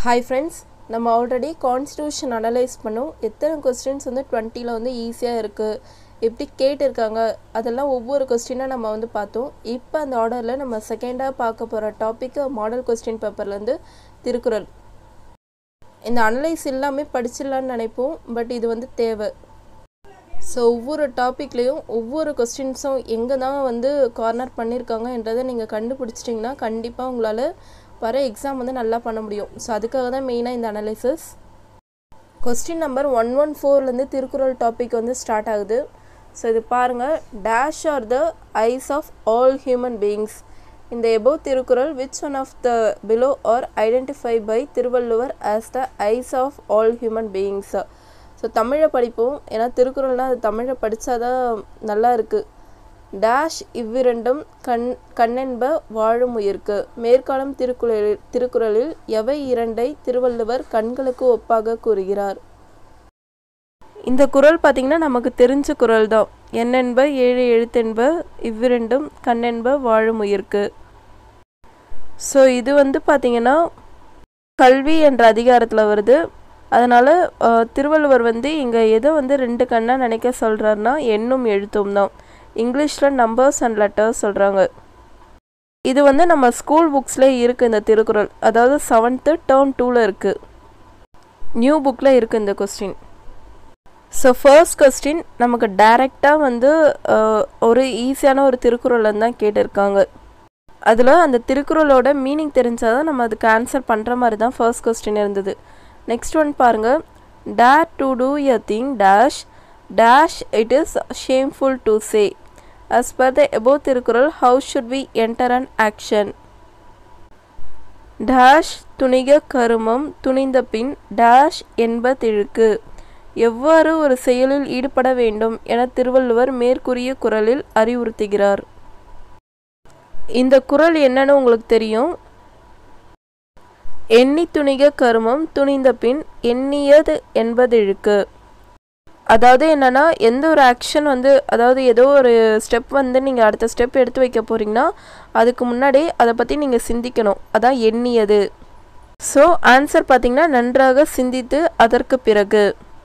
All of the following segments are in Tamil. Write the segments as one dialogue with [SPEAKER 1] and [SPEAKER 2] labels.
[SPEAKER 1] ஹாய் ஃப்ரெண்ட்ஸ் நம்ம ஆல்ரெடி கான்ஸ்டியூஷன் அனலைஸ் பண்ணோம் எத்தனை கொஸ்டின்ஸ் வந்து டுவெண்ட்டியில் வந்து ஈஸியாக இருக்குது எப்படி கேட்டிருக்காங்க அதெல்லாம் ஒவ்வொரு கொஸ்டினாக நம்ம வந்து பார்த்தோம் இப்போ அந்த ஆர்டரில் நம்ம செகண்டாக பார்க்க போகிற டாப்பிக்கு மாடல் கொஸ்டின் பேப்பர்லேருந்து திருக்குறள் இந்த அனலைஸ் எல்லாமே படிச்சிடலான்னு நினைப்போம் பட் இது வந்து தேவை ஸோ ஒவ்வொரு டாப்பிக்லேயும் ஒவ்வொரு கொஸ்டின்ஸும் எங்கே தான் வந்து கார்னர் பண்ணியிருக்காங்கன்றதை நீங்கள் கண்டுபிடிச்சிட்டிங்கன்னா கண்டிப்பாக உங்களால் வர எக்ஸாம் வந்து நல்லா பண்ண முடியும் ஸோ அதுக்காக தான் மெயினாக இந்த analysis question number one one ஃபோர்லேருந்து திருக்குறள் டாபிக் வந்து ஸ்டார்ட் ஆகுது ஸோ இது பாருங்கள் dash are the eyes of all human beings இந்த above Thirukkural which one of the below are identify by Thiruvalluvar as the eyes of all human beings so தமிழை படிப்போம் ஏன்னா திருக்குறள்னால் அது தமிழை படித்தாதான் நல்லா இருக்குது டேஷ் இவ்விரண்டும் கண் கண்ணென்ப வாழும் உயிர்க்கு மேற்காலம் திருக்குறளில் திருக்குறளில் எவை இரண்டை திருவள்ளுவர் கண்களுக்கு ஒப்பாக கூறுகிறார் இந்த குறள் பார்த்திங்கன்னா நமக்கு தெரிஞ்ச குறள் தான் என்னென்ப ஏழு எழுத்தென்ப இவ்விரண்டும் கண்ணென்ப வாழும் உயிர்க்கு ஸோ இது வந்து பார்த்திங்கன்னா கல்வி என்ற அதிகாரத்தில் வருது அதனால் திருவள்ளுவர் வந்து இங்கே எதை வந்து ரெண்டு கண்ணாக நினைக்க சொல்கிறாருன்னா எண்ணும் எழுத்தும் தான் இங்கிலீஷில் நம்பர்ஸ் அண்ட் லெட்டர்ஸ் சொல்கிறாங்க இது வந்து நம்ம ஸ்கூல் புக்ஸ்லேயே இருக்குது இந்த திருக்குறள் அதாவது செவன்த்து டேர்ம் டூவில் இருக்குது நியூ புக்கில் இருக்குது இந்த கொஸ்டின் ஸோ ஃபர்ஸ்ட் கொஸ்டின் நமக்கு டைரெக்டாக வந்து ஒரு ஈஸியான ஒரு திருக்குறள் தான் கேட்டிருக்காங்க அதில் அந்த திருக்குறளோட மீனிங் தெரிஞ்சால் தான் நம்ம அதுக்கு ஆன்சர் பண்ணுற மாதிரி தான் ஃபர்ஸ்ட் கொஸ்டின் இருந்தது நெக்ஸ்ட் ஒன் பாருங்கள் dare to do a thing dash dash it is shameful to say as per the above Thirukkural how should we enter an action dash துணிக கருமம் துணிந்த பின் டேஷ் என்பதிழுக்கு எவ்வாறு ஒரு செயலில் ஈடுபட வேண்டும் என திருவள்ளுவர் மேற்கூறிய குரலில் அறிவுறுத்துகிறார் இந்த குரல் என்னன்னு உங்களுக்கு தெரியும் எண்ணி துணிக கருமம் துணிந்த பின் எண்ணியது என்பதிழுக்கு அதாவது என்னென்னா எந்த ஒரு ஆக்ஷன் வந்து அதாவது ஏதோ ஒரு ஸ்டெப் வந்து நீங்கள் அடுத்த ஸ்டெப் எடுத்து வைக்க போகிறீங்கன்னா அதுக்கு முன்னாடி அதை பற்றி நீங்கள் சிந்திக்கணும் அதான் எண்ணியது ஸோ ஆன்சர் பார்த்திங்கன்னா நன்றாக சிந்தித்து அதற்கு பிறகு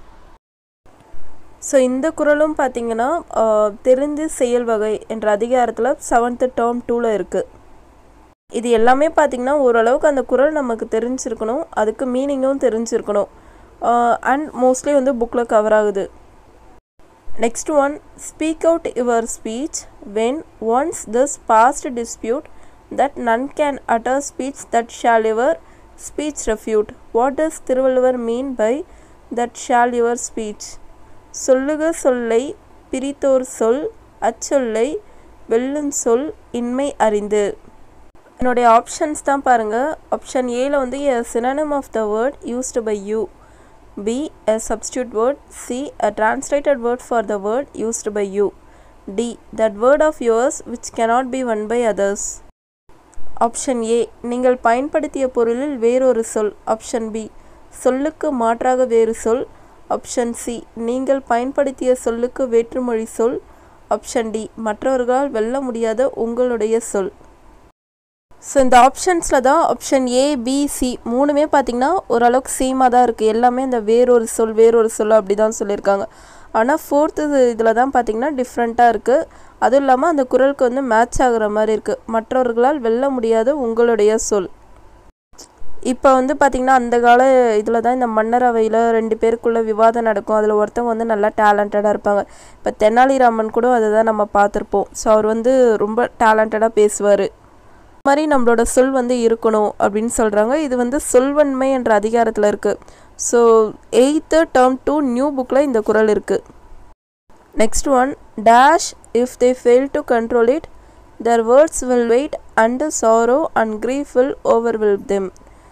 [SPEAKER 1] ஸோ இந்த குரலும் பார்த்திங்கன்னா தெரிந்து செயல் வகை என்ற அதிகாரத்தில் செவன்த்து டேர்ம் டூவில் இருக்குது இது எல்லாமே பார்த்திங்கன்னா ஓரளவுக்கு அந்த குரல் நமக்கு தெரிஞ்சிருக்கணும் அதுக்கு மீனிங்கும் தெரிஞ்சிருக்கணும் அண்ட் மோஸ்ட்லி வந்து புக்கில் கவர் ஆகுது next one speak out your speech when once this past dispute that none can utter speech that shall your speech refute what does Thiruvalluvar mean by that shall your speech சொல்லுக சொல்லை பிரித்தோர் சொல் அச்சொல்லை வெல்லும் சொல் இன்மை அறிந்து என்னுடைய ஆப்ஷன்ஸ் தான் பாருங்கள் ஆப்ஷன் ஏல வந்து a synonym of the word used by you B. A substitute word. C. A translated word for the word used by you. D. That word of yours which cannot be won by others. Option A நீங்கள் பயன்படுத்திய பொருளில் வேறொரு சொல் ஆப்ஷன் பி சொல்லுக்கு மாற்றாக வேறு சொல் ஆப்ஷன் சி நீங்கள் பயன்படுத்திய சொல்லுக்கு வேற்றுமொழி சொல் ஆப்ஷன் டி மற்றவர்களால் வெல்ல முடியாத உங்களுடைய சொல் ஸோ இந்த ஆப்ஷன்ஸில் தான் ஆப்ஷன் ஏ பி சி மூணுமே பார்த்திங்கன்னா ஓரளவுக்கு சேமாக தான் இருக்குது எல்லாமே இந்த வேறொரு சொல் வேறொரு சொல் அப்படி தான் சொல்லியிருக்காங்க ஆனால் ஃபோர்த்து இதில் தான் பார்த்திங்கன்னா டிஃப்ரெண்ட்டாக இருக்குது அதுவும் இல்லாமல் அந்த குரலுக்கு வந்து மேட்ச் ஆகுற மாதிரி இருக்குது மற்றவர்களால் வெல்ல முடியாத உங்களுடைய சொல் இப்போ வந்து பார்த்திங்கன்னா அந்த கால இதில் தான் இந்த மன்னரவையில் ரெண்டு பேருக்குள்ளே விவாதம் நடக்கும் அதில் ஒருத்தவங்க வந்து நல்லா டேலண்டடாக இருப்பாங்க இப்போ தெனாலிராமன் கூட அதை தான் நம்ம பார்த்துருப்போம் ஸோ அவர் வந்து ரொம்ப டேலண்டடாக பேசுவார் மாதிரி நம்மளோட சொல் வந்து இருக்கணும் அப்படின்னு சொல்கிறாங்க இது வந்து சொல்வன்மை என்ற அதிகாரத்தில் இருக்குது so eighth term two new புக்கில் இந்த குரல் இருக்குது next one dash if they fail to control it their words will wait and sorrow and grief will overwhelm them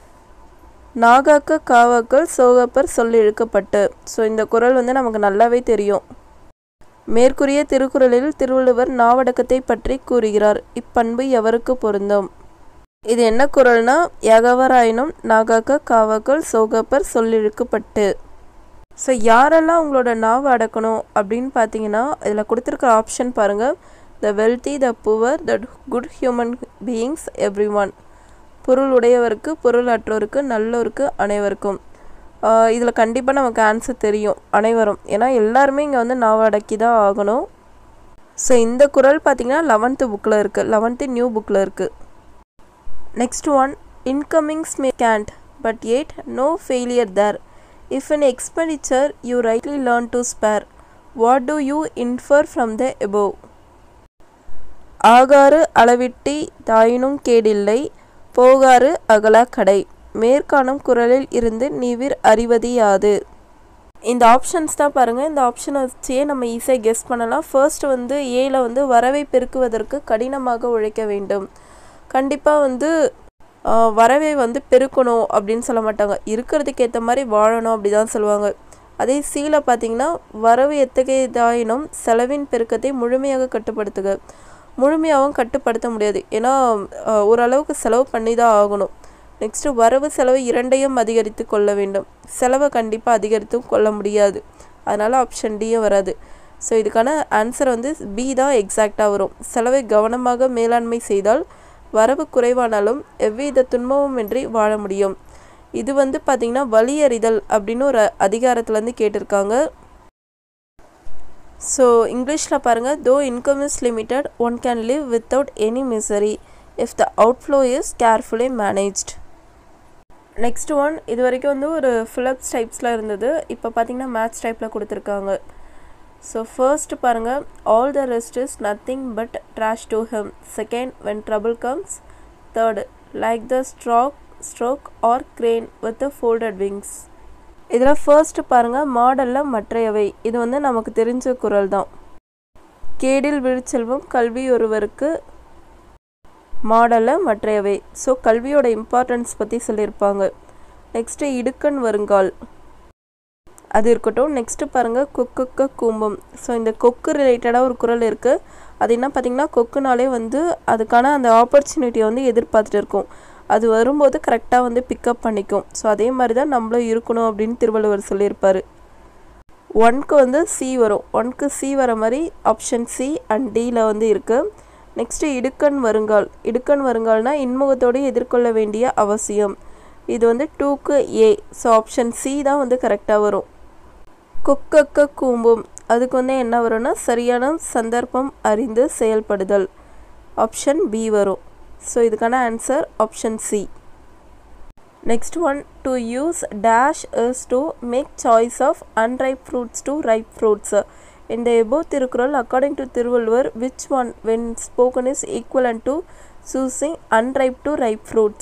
[SPEAKER 1] நாகாக்க காவாக்கள் சோகப்பர் சொல் இழுக்கப்பட்டு ஸோ இந்த குரல் வந்து நமக்கு நல்லாவே தெரியும் மேற்கூறிய திருக்குறளில் திருவள்ளுவர் நாவடக்கத்தை பற்றி கூறுகிறார் இப்பண்பு எவருக்கு பொருந்தும் இது என்ன குரல்னா யகவராயினும் நாகாக்க காவாக்கள் சோகப்பர் சொல்லிழுக்கப்பட்டு ஸோ யாரெல்லாம் உங்களோட நாவை அடக்கணும் அப்படின்னு பார்த்தீங்கன்னா இதில் கொடுத்துருக்க ஆப்ஷன் பாருங்கள் the wealthy the poor the good human beings everyone பொருள் உடையவருக்கு பொருள் அற்றோருக்கு நல்லோருக்கு அனைவருக்கும் இதில் கண்டிப்பாக நமக்கு ஆன்சர் தெரியும் அனைவரும் ஏன்னா எல்லாருமே இங்கே வந்து நாவடக்கி தான் ஆகணும் ஸோ இந்த குரல் பார்த்திங்கன்னா லெவன்த்து புக்கில் இருக்குது லெவன்த்து நியூ புக்கில் இருக்குது next one incomings may can't but yet no failure there if an expenditure you rightly learn to spare what do you infer from the above ஆகாறு அளவிட்டி தாயினும் கேடில்லை போகாறு அகலா கடை மேற்காணும் குரலில் இருந்து நீவிர் அறிவது யாது இந்த ஆப்ஷன்ஸ் தான் பாருங்கள் இந்த ஆப்ஷனை வச்சே நம்ம ஈஸியாக கெஸ் பண்ணலாம் ஃபர்ஸ்ட் வந்து ஏல வந்து வரவை பெருக்குவதற்கு கடினமாக உழைக்க வேண்டும் கண்டிப்பாக வந்து ஆஹ், வரவை வந்து பெருக்கணும் அப்படின்னு சொல்ல மாட்டாங்க இருக்கிறதுக்கு ஏற்ற மாதிரி வாழணும் அப்படி தான் சொல்லுவாங்க அதே சீல பார்த்தீங்கன்னா வரவு எத்தகையதாயினும் செலவின் பெருக்கத்தை முழுமையாக கட்டுப்படுத்துக முழுமையாகவும் கட்டுப்படுத்த முடியாது ஏன்னா ஆஹ், ஓரளவுக்கு செலவு பண்ணி தான் ஆகணும் நெக்ஸ்ட்டு வரவு செலவு இரண்டையும் அதிகரித்து கொள்ள வேண்டும் செலவை கண்டிப்பாக அதிகரித்தும் கொள்ள முடியாது அதனால் ஆப்ஷன் டியும் வராது ஸோ இதுக்கான ஆன்சர் வந்து பி தான் எக்ஸாக்டாக வரும் செலவை கவனமாக மேலாண்மை செய்தால் வரவு குறைவானாலும் எவ்வித துன்பமுமின்றி வாழ முடியும் இது வந்து பார்த்திங்கன்னா வலியறிதல் அப்படின்னு ஒரு அதிகாரத்துலேருந்து கேட்டிருக்காங்க ஸோ இங்கிலீஷில் பாருங்கள் though income is limited one can live without any misery if the outflow is carefully managed next one இது வரைக்கும் வந்து ஒரு ஃபிலப்ஸ் டைப்ஸில் இருந்தது இப்போ பார்த்தீங்கன்னா மேட்ச் டைப்பில் கொடுத்துருக்காங்க ஸோ ஃபர்ஸ்ட் பாருங்கள் all the rest is nothing but trash to him second when trouble comes third like the stroke stroke or crane with folded wings இதில் ஃபர்ஸ்ட் பாருங்கள் மாடலில் மற்றையவை இது வந்து நமக்கு தெரிஞ்ச குரல் தான் கேடில் விழுச்செல்வம் கல்வி ஒருவருக்கு மாடலில் மற்றையவை ஸோ கல்வியோட இம்பார்ட்டன்ஸ் பற்றி சொல்லியிருப்பாங்க நெக்ஸ்ட்டு இடுக்கண் வருங்கால் அது இருக்கட்டும் நெக்ஸ்ட்டு பாருங்கள் கொக்குக்க கூம்பம் ஸோ இந்த கொக்கு ரிலேட்டடாக ஒரு குரல் இருக்குது அது என்ன பார்த்திங்கன்னா கொக்குனாலே வந்து அதுக்கான அந்த ஆப்பர்ச்சுனிட்டியை வந்து எதிர்பார்த்துட்டு இருக்கும் அது வரும்போது கரெக்டாக வந்து பிக்கப் பண்ணிக்கும் ஸோ அதே மாதிரி தான் நம்மளும் இருக்கணும் அப்படின்னு திருவள்ளுவர் சொல்லியிருப்பார் ஒன்க்கு வந்து சி வரும் ஒன்க்கு சி வர மாதிரி ஆப்ஷன் சி அண்ட் டியில் வந்து இருக்குது நெக்ஸ்ட்டு இடுக்கண் வருங்கால் இடுக்கண் வருங்கால்னா இன்முகத்தோடு எதிர்கொள்ள வேண்டிய அவசியம் இது வந்து டூக்கு ஏ ஸோ ஆப்ஷன் சி தான் வந்து கரெக்டாக வரும் கொக்கக்க கூம்பும் அதுக்கு வந்து என்ன வரும்னா சரியான சந்தர்ப்பம் அறிந்து செயல்படுதல் ஆப்ஷன் பி வரும் ஸோ இதுக்கான answer option C next one to use dash is to make choice of unripe fruits to ripe fruits in the above Thirukkural according to Thiruvalluvar which one when spoken is equivalent to choosing unripe to ripe fruits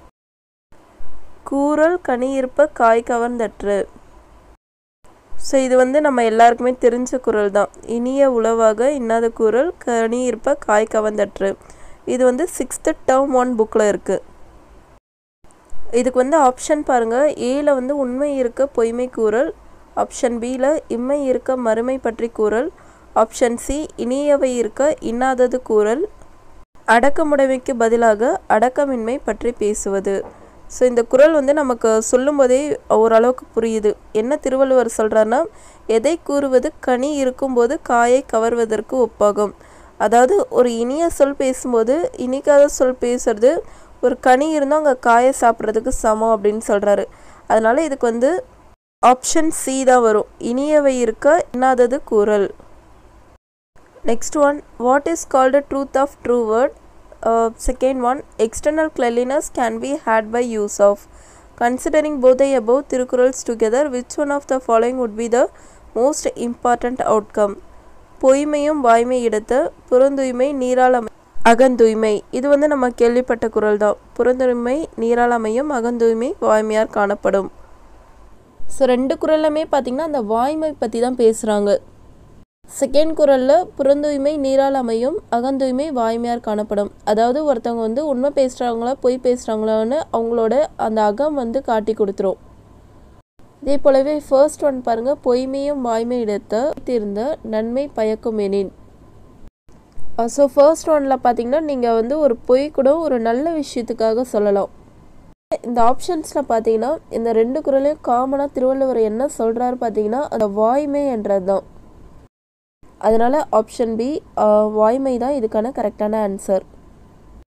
[SPEAKER 1] கூறல் கனியிருப்ப காய் கவர்ந்தற்று ஸோ இது வந்து நம்ம எல்லாருக்குமே தெரிஞ்ச குரல் தான் இனிய உளவாக இன்னாத குரல் கனியிருப்ப காய் கவர்ந்தற்று இது வந்து சிக்ஸ்த்து டேர்ம் ஒன் புக்கில் இருக்குது இதுக்கு வந்து ஆப்ஷன் பாருங்கள் ஏல வந்து உண்மை இருக்க பொய்மை கூறல் ஆப்ஷன் பியில் இம்மை இருக்க மறுமை பற்றி கூறல் ஆப்ஷன் சி இனியவை இருக்க இன்னாதது கூறல் அடக்கமுடைமைக்கு பதிலாக அடக்கமின்மை பற்றி பேசுவது ஸோ இந்த குறள் வந்து நமக்கு சொல்லும்போதே ஓரளவுக்கு புரியுது என்ன திருவள்ளுவர் சொல்கிறாருன்னா எதை கூறுவது கனி இருக்கும்போது காயை கவர்வதற்கு ஒப்பாகும் அதாவது ஒரு இனிய சொல் பேசும்போது இனிக்காத சொல் பேசுறது ஒரு கனி இருந்தால் அங்கே காயை சாப்பிட்றதுக்கு சமம் அப்படின்னு சொல்கிறாரு அதனால இதுக்கு வந்து ஆப்ஷன் சி தான் வரும் இனியவை இருக்க இன்னாதது கூறல் next one what is called truth of true word second one external cleanliness can be had by use of considering both the above Thirukkurals together which one of the following would be the most important outcome பொய்மையும் வாய்மை இடத்த புறந்தூய்மை நீரால் அமை அகந்தூய்மை இது வந்து நம்ம கேள்விப்பட்ட குறள் தான் புறந்தூய்மை நீரால் அமையும் அகந்தூய்மை வாய்மையார் காணப்படும் ஸோ ரெண்டு குரல்லுமே பார்த்திங்கன்னா அந்த வாய்மை பற்றி தான் பேசுகிறாங்க செகண்ட் குரலில் புறந்தூய்மை நீரால் அமையும் அகந்தூய்மை வாய்மையார் காணப்படும் அதாவது ஒருத்தவங்க வந்து உண்மை பேசுகிறாங்களா பொய் பேசுகிறாங்களான்னு அவங்களோட அந்த அகம் வந்து காட்டி கொடுத்துரும் இதே போலவே ஃபர்ஸ்ட் ஒன் பாருங்கள் பொய்மையும் வாய்மை இடத்த தீர்ந்த நன்மை பயக்கும் எனின் ஸோ ஃபர்ஸ்ட் ஒனில் பார்த்தீங்கன்னா நீங்கள் வந்து ஒரு பொய் கூட ஒரு நல்ல விஷயத்துக்காக சொல்லலாம் இந்த ஆப்ஷன்ஸில் பார்த்தீங்கன்னா இந்த ரெண்டு குரலையும் காமனாக திருவள்ளுவர் என்ன சொல்கிறாரு பார்த்தீங்கன்னா அந்த வாய்மை என்றது தான் அதனால் ஆப்ஷன் பி வாய்மை தான் இதுக்கான கரெக்டான ஆன்சர்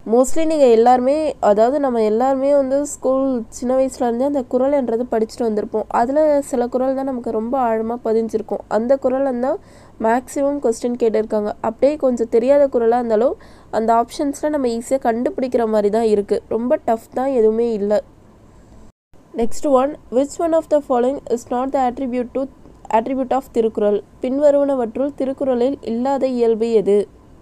[SPEAKER 1] மோஸ்ட்லி நீங்கள் எல்லாருமே அதாவது நம்ம எல்லாருமே வந்து ஸ்கூல் சின்ன வயசுலேருந்தே அந்த குறள்ன்றது படிச்சுட்டு வந்திருப்போம் அதில் சில குறள் தான் நமக்கு ரொம்ப ஆழமாக பதிஞ்சிருக்கும் அந்த குறள் தான் மேக்ஸிமம் கொஸ்டின் கேட்டிருக்காங்க அப்படியே கொஞ்சம் தெரியாத குறளாக இருந்தாலும் அந்த ஆப்ஷன்ஸில் நம்ம ஈஸியாக கண்டுபிடிக்கிற மாதிரி தான் இருக்குது ரொம்ப டஃப் தான் எதுவுமே இல்லை next one which one of the following is not the attribute to attribute of Thirukkural பின்வருவனவற்றுள் திருக்குறளில் இல்லாத இயல்பு எது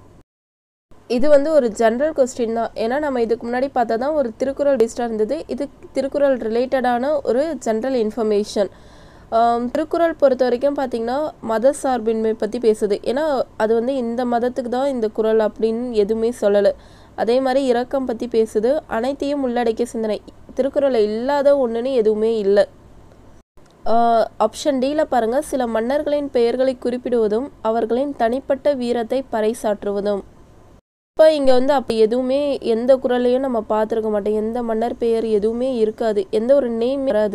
[SPEAKER 1] இது வந்து ஒரு ஜென்ரல் கொஸ்டின் தான் ஏன்னா நம்ம இதுக்கு முன்னாடி பார்த்தா தான் ஒரு திருக்குறள் பேஸ்டாக இருந்தது இது திருக்குறள் ரிலேட்டடான ஒரு ஜென்ரல் இன்ஃபர்மேஷன் திருக்குறள் பொறுத்த வரைக்கும் பார்த்திங்கன்னா மத சார்பின்மை பற்றி பேசுது ஏன்னா அது வந்து இந்த மதத்துக்கு தான் இந்த குறள் அப்படின்னு எதுவுமே சொல்லலை அதே மாதிரி இரக்கம் பற்றி பேசுது அனைத்தையும் உள்ளடக்கிய சிந்தனை திருக்குறளில் இல்லாத ஒன்றுன்னு எதுவுமே இல்லை ஆப்ஷன் டியில் பாருங்கள் சில மன்னர்களின் பெயர்களை குறிப்பிடுவதும் அவர்களின் தனிப்பட்ட வீரத்தை பறைசாற்றுவதும் இப்போ இங்கே வந்து அப்போ எதுவுமே எந்த குரலையும் நம்ம பார்த்துருக்க மாட்டோம் எந்த மன்னர் பெயர் எதுவுமே இருக்காது எந்த ஒரு நேம் வராது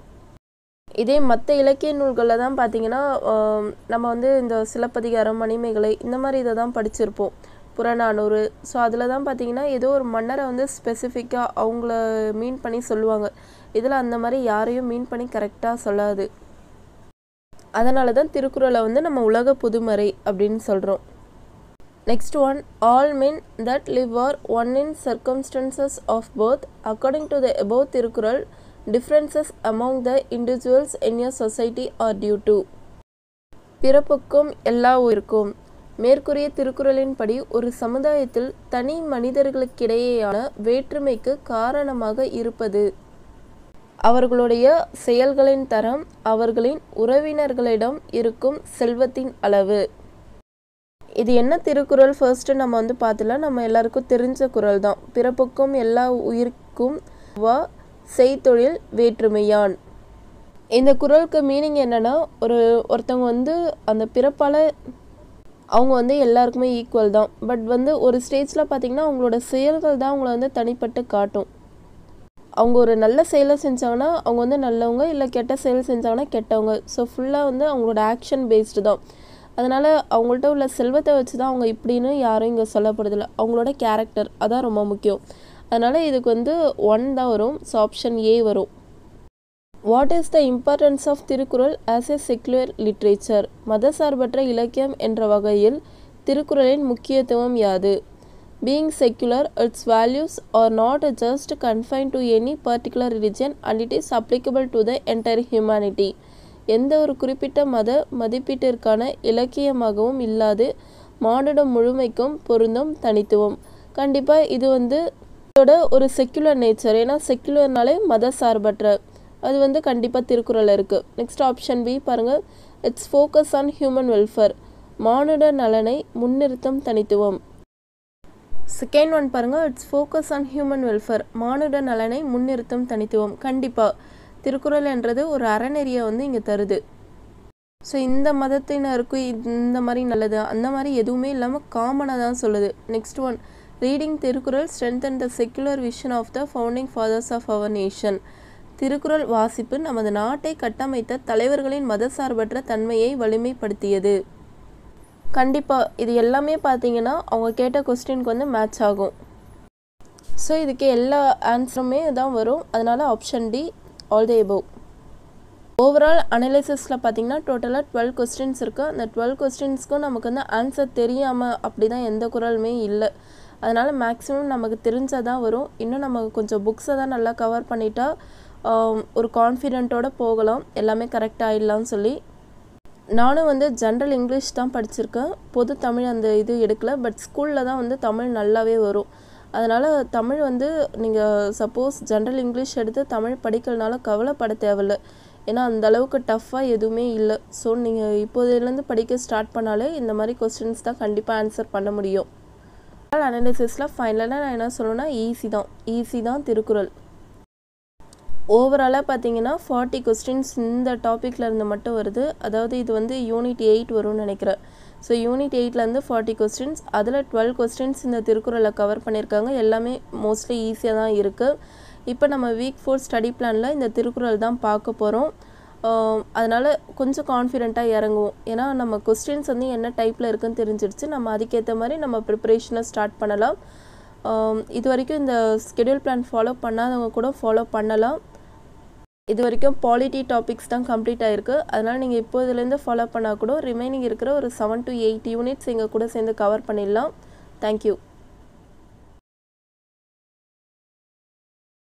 [SPEAKER 1] இதே மற்ற இலக்கிய நூல்களில் தான் பார்த்தீங்கன்னா ஆம், நம்ம வந்து இந்த சிலப்பதிகாரம் மணிமேகலை இந்த மாதிரி இதை தான் படிச்சிருப்போம் புறநானூறு ஸோ அதில் தான் பார்த்தீங்கன்னா ஏதோ ஒரு மன்னரை வந்து ஸ்பெசிஃபிக்காக அவங்கள மீன் பண்ணி சொல்லுவாங்க இதில் அந்த மாதிரி யாரையும் மீன் பண்ணி கரெக்டாக சொல்லாது அதனால தான் திருக்குறளை வந்து நம்ம உலக பொதுமறை அப்படின்னு சொல்கிறோம் next one all men that live are one in circumstances of birth according to the above Thirukkural differences among the individuals in a society are due to பிறப்புக்கும் எல்லா உயிருக்கும் மேற்கூறிய திருக்குறளின்படி ஒரு சமுதாயத்தில் தனி மனிதர்களுக்கிடையேயான வேற்றுமைக்கு காரணமாக இருப்பது அவர்களுடைய செயல்களின் தரம் அவர்களின் உறவினர்களிடம் இருக்கும் செல்வத்தின் அளவு இது என்ன திருக்குறள் ஃபர்ஸ்ட் நம்ம வந்து பார்த்துலாம் நம்ம எல்லாருக்கும் தெரிஞ்ச குறள் தான் பிறப்புக்கும் எல்லா உயிர்க்கும் வா செய்தொழில் வேற்றுமையான் இந்த குறளுக்கு மீனிங் என்னன்னா ஒரு ஒருத்தவங்க வந்து அந்த பிறப்பால் அவங்க வந்து எல்லாருக்குமே ஈக்குவல் தான் பட் வந்து ஒரு ஸ்டேஜில் பார்த்தீங்கன்னா அவங்களோட செயல்கள் தான் அவங்கள வந்து தனிப்பட்டு காட்டும் அவங்க ஒரு நல்ல செயலை செஞ்சாங்கன்னா அவங்க வந்து நல்லவங்க இல்லை கெட்ட செயல் செஞ்சாங்கன்னா கெட்டவங்க ஸோ ஃபுல்லாக வந்து அவங்களோட ஆக்ஷன் பேஸ்டு தான் அதனால் அவங்கள்ட்ட உள்ள செல்வத்தை வச்சு தான் அவங்க இப்படின்னு யாரும் இங்கே சொல்லப்படுதில்ல அவங்களோட கேரக்டர் அதான் ரொம்ப முக்கியம் அதனால் இதுக்கு வந்து ஒன் தான் வரும் ஸோ ஆப்ஷன் ஏ வரும் what is the importance of Thirukkural as a secular literature மதசார்பற்ற இலக்கியம் என்ற வகையில் திருக்குறளின் முக்கியத்துவம் யாது being secular its values are not just confine to any particular religion and it is applicable to the entire humanity எந்த ஒரு குறிப்பிட்ட மத மதிப்பீட்டிற்கான இலக்கியமாகவும் இல்லாது மானுடம் முழுமைக்கும் பொருந்தும் தனித்துவம் கண்டிப்பாக இது வந்து இதோட ஒரு செக்குலர் நேச்சர் ஏன்னா செக்குலர்னாலே மத சார்பற்ற அது வந்து கண்டிப்பாக திருக்குறள் இருக்குது நெக்ஸ்ட் ஆப்ஷன் பி பாருங்கள் its focus on human welfare மானுட நலனை முன்னிறுத்தும் தனித்துவம் செகண்ட் ஒன் பாருங்கள் its focus on human welfare மானுட நலனை முன்னிறுத்தும் தனித்துவம் கண்டிப்பாக திருக்குறள் என்றது ஒரு அறநெறியை வந்து இங்கே தருது ஸோ இந்த மதத்தினருக்கு இந்த மாதிரி நல்லது அந்த மாதிரி எதுவுமே இல்லாமல் காமனாக தான் சொல்லுது next one reading Thirukkural strengthen the secular vision of the founding fathers of our nation Thirukkural வாசிப்பு நமது நாட்டை கட்டமைத்த தலைவர்களின் மதசார்பற்ற தன்மையை வலிமைப்படுத்தியது கண்டிப்பாக இது எல்லாமே பார்த்தீங்கன்னா அவங்க கேட்ட கொஸ்டினுக்கு வந்து மேட்ச் ஆகும் ஸோ இதுக்கு எல்லா ஆன்சருமே தான் வரும் அதனால option D all the above overall அனலைசிஸில் பார்த்தீங்கன்னா டோட்டலாக டுவெல் கொஸ்டின்ஸ் இருக்குது அந்த டுவெல் கொஸ்டின்ஸ்க்கும் நமக்கு வந்து ஆன்சர் தெரியாமல் அப்படி தான் எந்த குரலுமே இல்லை அதனால் மேக்ஸிமம் நமக்கு தெரிஞ்சால் தான் வரும் இன்னும் நம்ம கொஞ்சம் புக்ஸை தான் நல்லா கவர் பண்ணிட்டா ஆம், ஒரு கான்ஃபிடென்ட்டோட போகலாம் எல்லாமே கரெக்ட் ஆகிடலாம்னு சொல்லி நானும் வந்து ஜென்ரல் இங்கிலீஷ் தான் படிச்சிருக்கேன் பொது தமிழ் அந்த இது எடுக்கல பட் ஸ்கூலில் தான் வந்து தமிழ் நல்லாவே வரும் அதனால் தமிழ் வந்து நீங்கள் சப்போஸ் ஜென்ரல் இங்கிலீஷ் எடுத்து தமிழ் படிக்கலனாலும் கவலைப்பட தேவையில்ல ஏன்னா அந்த அளவுக்கு டஃப்பாக எதுவுமே இல்லை ஸோ நீங்கள் இப்போதுலேருந்து படிக்க ஸ்டார்ட் பண்ணாலே இந்த மாதிரி கொஸ்டின்ஸ் தான் கண்டிப்பாக ஆன்சர் பண்ண முடியும் அனாலிசிஸில் ஃபைனலாக நான் என்ன சொல்லணும்னா ஈஸி தான் ஈஸி தான் திருக்குறள் ஓவராலாக பார்த்தீங்கன்னா ஃபார்ட்டி கொஸ்டின்ஸ் இந்த டாப்பிக்கில் இருந்து மட்டும் வருது அதாவது இது வந்து யூனிட் எயிட் வரும்னு நினைக்கிறேன் ஸோ யூனிட் எயிட்லேருந்து ஃபார்ட்டி கொஸ்டின்ஸ் அதில் டுவெல் கொஸ்டின்ஸ் இந்த திருக்குறளை கவர் பண்ணியிருக்காங்க எல்லாமே மோஸ்ட்லி ஈஸியாக தான் இருக்குது இப்போ நம்ம வீக் ஃபோர் ஸ்டடி பிளானில் இந்த திருக்குறள் தான் பார்க்க போகிறோம் அதனால் கொஞ்சம் கான்ஃபிடெண்ட்டாக இறங்குவோம் ஏன்னா நம்ம கொஸ்டின்ஸ் வந்து என்ன டைப்பில் இருக்குன்னு தெரிஞ்சிடுச்சு நம்ம அதுக்கேற்ற மாதிரி நம்ம ப்ரிப்பரேஷனை ஸ்டார்ட் பண்ணலாம் இது வரைக்கும் இந்த ஸ்கெடியூல் பிளான் ஃபாலோ பண்ணாதவங்க கூட ஃபாலோ பண்ணலாம் இது வரைக்கும் பாலிட்டி டாபிக்ஸ் தான் கம்ப்ளீட் ஆயிருக்கு அதனால் நீங்கள் இப்போ இதுலேருந்து ஃபாலோ பண்ணால் கூட ரிமைனிங் இருக்கிற ஒரு செவன் டு எயிட் யூனிட்ஸ் எங்கள் கூட சேர்ந்து கவர் பண்ணிடலாம் தேங்க்யூ